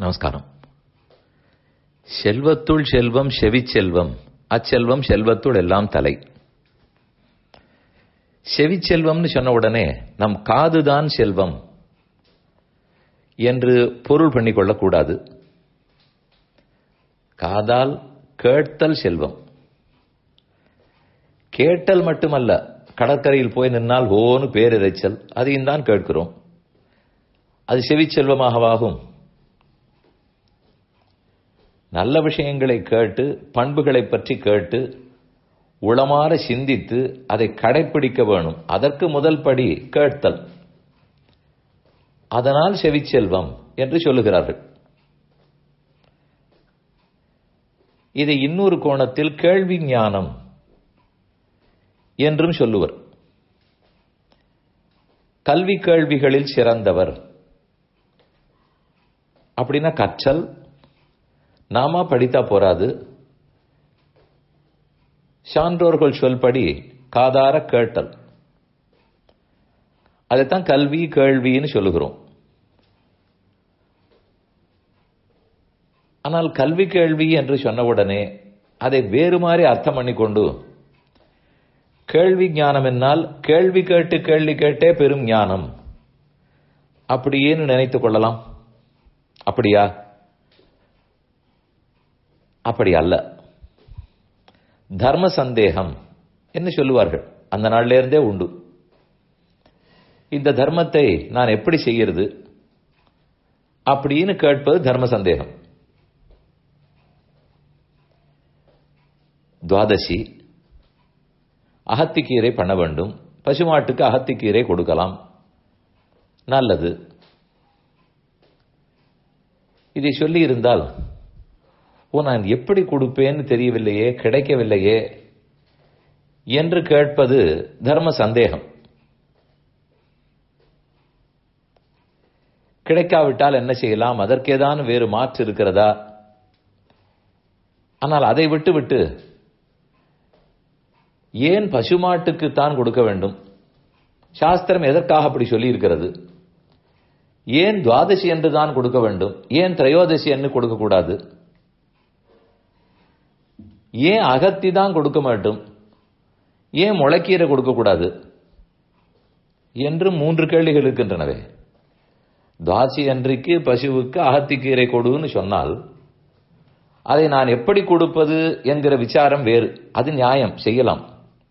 நமஸ்காரம் செல்வத்துள் செல்வம் செவிச்செல்வம் அச்செல்வம் செல்வத்துள் எல்லாம் தலை செவிச்செல்வம்னு சொன்ன உடனே நம் காதுதான் செல்வம் என்று பொருள் பண்ணிக்கொள்ளக்கூடாது காதால் கேட்டல் செல்வம் கேட்டல் மட்டுமல்ல கடற்கரையில் போய் நின்னால் ஓன்னு பேரிரைச்சல் அதையும் தான் கேட்கிறோம் அது செவிச்செல்வமாகவாகும் நல்ல விஷயங்களை கேட்டு பண்புகளை பற்றி கேட்டு உளமாற சிந்தித்து அதை கடைப்பிடிக்க வேணும் அதற்கு முதல் படி கேட்டல் அதனால் செவிச்செல்வம் என்று சொல்லுகிறார்கள் இதை இன்னொரு கோணத்தில் கேள்வி ஞானம் என்றும் சொல்லுவர் கல்வி கேள்விகளில் சிறந்தவர் அப்படின்னா கற்றல் நாம படித்தா போராது சான்றோர்கள் சொல்படி காதார கேட்டல் அதைத்தான் கல்வி கேள்வின்னு சொல்லுகிறோம் ஆனால் கல்வி கேள்வி என்று சொன்னவுடனே அதை வேறு மாதிரி அர்த்தம் பண்ணிக்கொண்டு கேள்வி ஞானம் என்னால் கேள்வி கேட்டு கேள்வி கேட்டே பெரும் ஞானம் அப்படியேன்னு நினைத்துக் கொள்ளலாம் அப்படியா அப்படி அல்ல தர்ம சந்தேகம் என்று சொல்லுவார்கள் அந்த நாள்ல இருந்தே உண்டு இந்த தர்மத்தை நான் எப்படி செய்யறது அப்படின்னு கேட்பது தர்ம சந்தேகம் துவாதசி அகத்திக்கீரை பண்ண வேண்டும் பசுமாட்டுக்கு அகத்திக்கீரை கொடுக்கலாம் நல்லது இதை சொல்லி இருந்தால் ஓ நான் எப்படி கொடுப்பேன்னு தெரியவில்லையே கிடைக்கவில்லையே என்று கேட்பது தர்ம சந்தேகம் கிடைக்காவிட்டால் என்ன செய்யலாம் அதற்கேதான் வேறு மாற்று இருக்கிறதா ஆனால் அதை விட்டு விட்டு ஏன் பசுமாட்டுக்கு தான் கொடுக்க வேண்டும் சாஸ்திரம் எதற்காக அப்படி சொல்லி இருக்கிறது ஏன் துவாதசி என்று தான் கொடுக்க வேண்டும் ஏன் திரையோதசி என்று கொடுக்க கூடாது ஏன் அகத்தி தான் கொடுக்க மாட்டோம் ஏன் முளைக்கீரை கொடுக்க கூடாது என்று மூன்று கேள்விகள் இருக்கின்றனவே துவாசி அன்றைக்கு பசுவுக்கு அகத்திக்கீரை கொடுன்னு சொன்னால் அதை நான் எப்படி கொடுப்பது என்கிற விசாரம் வேறு அது நியாயம் செய்யலாம்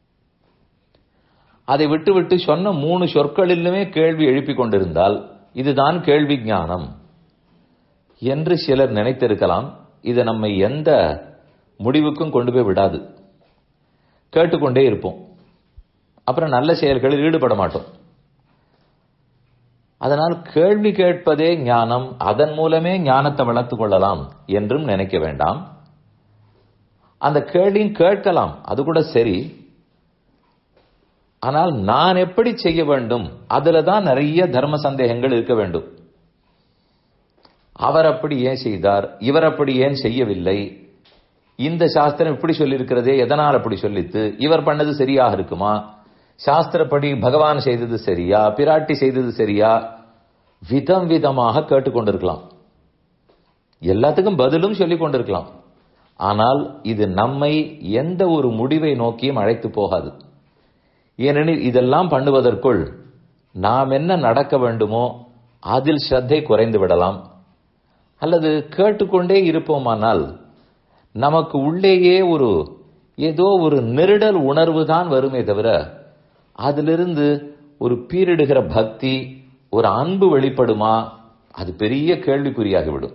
அதை விட்டு விட்டு சொன்ன மூணு சொற்களிலுமே கேள்வி எழுப்பிக் கொண்டிருந்தால் இதுதான் கேள்வி ஞானம் என்று சிலர் நினைத்திருக்கலாம் இது நம்மை எந்த முடிவுக்கும் கொண்டு போய் விடாது கேட்டுக்கொண்டே இருப்போம் அப்புறம் நல்ல செயல்களில் ஈடுபட மாட்டோம் அதனால் கேள்வி கேட்பதே ஞானம் அதன் மூலமே ஞானத்தை வளர்த்துக் கொள்ளலாம் என்றும் நினைக்க வேண்டாம் அந்த கேள்வியும் கேட்கலாம் அது கூட சரி ஆனால் நான் எப்படி செய்ய வேண்டும் அதுல தான் நிறைய தர்ம சந்தேகங்கள் இருக்க வேண்டும் அவர் அப்படி ஏன் செய்தார் இவர் அப்படி ஏன் செய்யவில்லை இந்த சாஸ்திரம் இப்படி சொல்லியிருக்கிறதே எதனால் அப்படி சொல்லித்து இவர் பண்ணது சரியாக இருக்குமா சாஸ்திரப்படி பகவான் செய்தது சரியா பிராட்டி செய்தது சரியா விதம் விதமாக கேட்டுக்கொண்டிருக்கலாம் எல்லாத்துக்கும் பதிலும் சொல்லிக் கொண்டிருக்கலாம் ஆனால் இது நம்மை எந்த ஒரு முடிவை நோக்கியும் அழைத்து போகாது ஏனெனில் இதெல்லாம் பண்ணுவதற்குள் நாம் என்ன நடக்க வேண்டுமோ அதில் ஸ்ரத்தை குறைந்து விடலாம் அல்லது கேட்டுக்கொண்டே இருப்போமானால் நமக்கு உள்ளேயே ஒரு ஏதோ ஒரு நெருடல் உணர்வு தான் வருமே தவிர அதிலிருந்து ஒரு பீரிடுகிற பக்தி ஒரு அன்பு வெளிப்படுமா அது பெரிய கேள்விக்குறியாகிவிடும்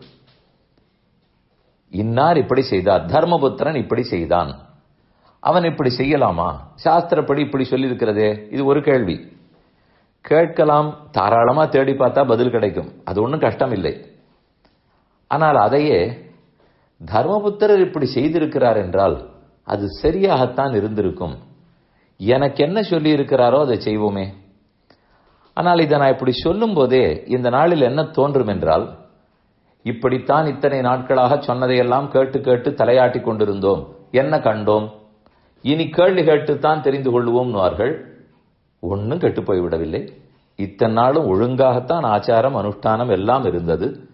இன்னார் இப்படி செய்தார் தர்மபுத்திரன் இப்படி செய்தான் அவன் இப்படி செய்யலாமா சாஸ்திரப்படி இப்படி சொல்லியிருக்கிறதே இது ஒரு கேள்வி கேட்கலாம் தாராளமா தேடி பார்த்தா பதில் கிடைக்கும் அது ஒன்றும் கஷ்டம் இல்லை ஆனால் அதையே தர்மபுத்திரர் இப்படி செய்திருக்கிறார் என்றால் அது சரியாகத்தான் இருந்திருக்கும் எனக்கு என்ன சொல்லி இருக்கிறாரோ அதை செய்வோமே ஆனால் இதை நான் இப்படி சொல்லும் போதே இந்த நாளில் என்ன தோன்றும் என்றால் இப்படித்தான் இத்தனை நாட்களாக சொன்னதையெல்லாம் கேட்டு கேட்டு தலையாட்டி கொண்டிருந்தோம் என்ன கண்டோம் இனி கேள்வி கேட்டுத்தான் தெரிந்து கொள்வோம்னுவார்கள் ஒன்னும் கெட்டு போய்விடவில்லை இத்தனை நாளும் ஒழுங்காகத்தான் ஆச்சாரம் அனுஷ்டானம் எல்லாம் இருந்தது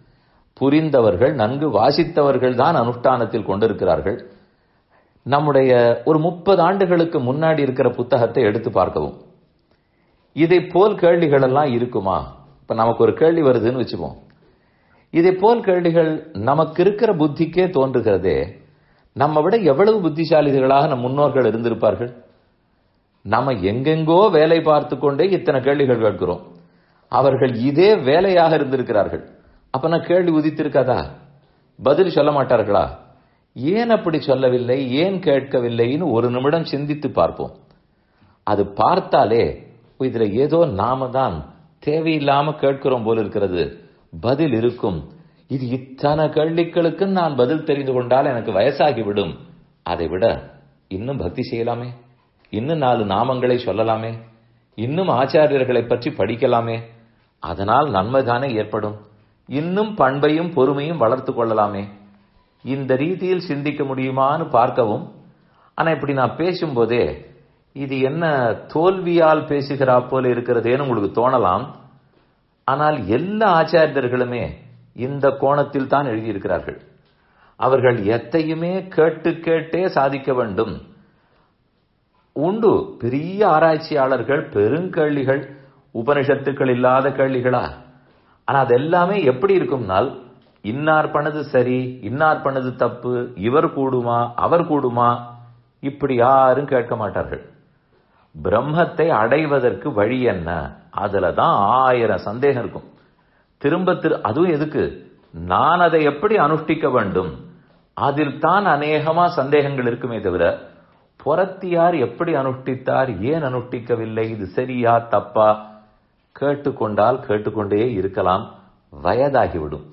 புரிந்தவர்கள் நன்கு வாசித்தவர்கள் தான் அனுஷ்டானத்தில் கொண்டிருக்கிறார்கள் நம்முடைய ஒரு முப்பது ஆண்டுகளுக்கு முன்னாடி இருக்கிற புத்தகத்தை எடுத்து பார்க்கவும் இதை போல் கேள்விகள் எல்லாம் இருக்குமா இப்ப நமக்கு ஒரு கேள்வி வருதுன்னு வச்சுப்போம் இதை போல் கேள்விகள் நமக்கு இருக்கிற புத்திக்கே தோன்றுகிறதே நம்ம விட எவ்வளவு புத்திசாலிகளாக நம் முன்னோர்கள் இருந்திருப்பார்கள் நம்ம எங்கெங்கோ வேலை பார்த்து கொண்டே இத்தனை கேள்விகள் கேட்கிறோம் அவர்கள் இதே வேலையாக இருந்திருக்கிறார்கள் அப்ப நான் கேள்வி உதித்திருக்காதா பதில் சொல்ல மாட்டார்களா ஏன் அப்படி சொல்லவில்லை ஏன் கேட்கவில்லைன்னு ஒரு நிமிடம் சிந்தித்து பார்ப்போம் அது பார்த்தாலே இதுல ஏதோ நாம தான் தேவையில்லாம கேட்கிறோம் போல இருக்கிறது பதில் இருக்கும் இது இத்தனை கேள்விகளுக்கு நான் பதில் தெரிந்து கொண்டால் எனக்கு வயசாகிவிடும் அதை விட இன்னும் பக்தி செய்யலாமே இன்னும் நாலு நாமங்களை சொல்லலாமே இன்னும் ஆச்சாரியர்களை பற்றி படிக்கலாமே அதனால் நன்மைதானே ஏற்படும் இன்னும் பண்பையும் பொறுமையும் வளர்த்து கொள்ளலாமே இந்த ரீதியில் சிந்திக்க முடியுமான்னு பார்க்கவும் ஆனா இப்படி நான் பேசும்போதே இது என்ன தோல்வியால் பேசுகிறா போல இருக்கிறதேன்னு உங்களுக்கு தோணலாம் ஆனால் எல்லா ஆச்சாரியர்களுமே இந்த கோணத்தில் தான் எழுதியிருக்கிறார்கள் அவர்கள் எத்தையுமே கேட்டு கேட்டே சாதிக்க வேண்டும் உண்டு பெரிய ஆராய்ச்சியாளர்கள் பெருங்கேள்விகள் உபனிஷத்துக்கள் இல்லாத கேள்விகளா ஆனா அது எல்லாமே எப்படி இருக்கும்னால் இன்னார் பண்ணது சரி இன்னார் பண்ணது தப்பு இவர் கூடுமா அவர் கூடுமா இப்படி யாரும் கேட்க மாட்டார்கள் பிரம்மத்தை அடைவதற்கு வழி என்ன அதுல தான் ஆயிரம் சந்தேகம் இருக்கும் திரும்ப திரு அதுவும் எதுக்கு நான் அதை எப்படி அனுஷ்டிக்க வேண்டும் அதில் தான் அநேகமா சந்தேகங்கள் இருக்குமே தவிர புறத்தியார் எப்படி அனுஷ்டித்தார் ஏன் அனுஷ்டிக்கவில்லை இது சரியா தப்பா கேட்டுக்கொண்டால் கேட்டுக்கொண்டே இருக்கலாம் வயதாகிவிடும்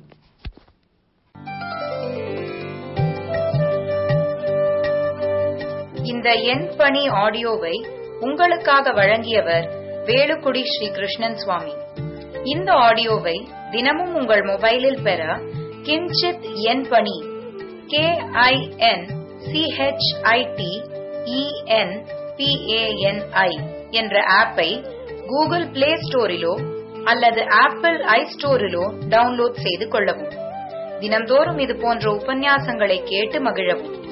இந்த எண் பணி ஆடியோவை உங்களுக்காக வழங்கியவர் வேலுக்குடி ஸ்ரீ கிருஷ்ணன் சுவாமி இந்த ஆடியோவை தினமும் உங்கள் மொபைலில் பெற கிஞ்சித் எண் பணி கே ஐ என் சிஹெச்ஐடி இஎன் பிஏஎன்ஐ என்ற ஆப்பை கூகுள் பிளே ஸ்டோரிலோ அல்லது ஆப்பிள் ஐ ஸ்டோரிலோ டவுன்லோட் செய்து கொள்ளவும் தினம்தோறும் இது போன்ற உபன்யாசங்களை கேட்டு மகிழவும்